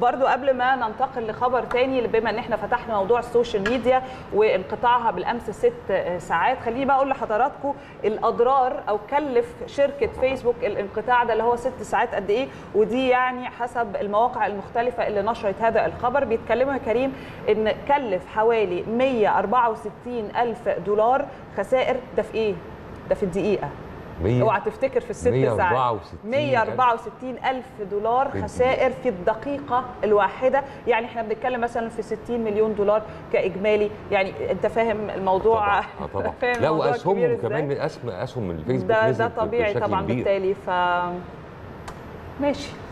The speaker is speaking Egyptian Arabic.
برضو قبل ما ننتقل لخبر تاني بما ان احنا فتحنا موضوع السوشيال ميديا وانقطاعها بالامس ست ساعات خليني بقى اقول لحضراتكم الاضرار او كلف شركه فيسبوك الانقطاع ده اللي هو ست ساعات قد ايه ودي يعني حسب المواقع المختلفه اللي نشرت هذا الخبر بيتكلموا يا كريم ان كلف حوالي 164 الف دولار خسائر ده في ايه؟ ده في الدقيقه اوعى تفتكر في الست ساعات 164 الف دولار خسائر في الدقيقه الواحده يعني احنا بنتكلم مثلا في 60 مليون دولار كاجمالي يعني انت فاهم الموضوع طبعا آه طبعا فاهم لا الموضوع واسهمهم كبير كمان إزاي؟ من اسهم اسهم الفيسبوك ده ده نزلت طبيعي بشكل طبعا كبير. بالتالي ف ماشي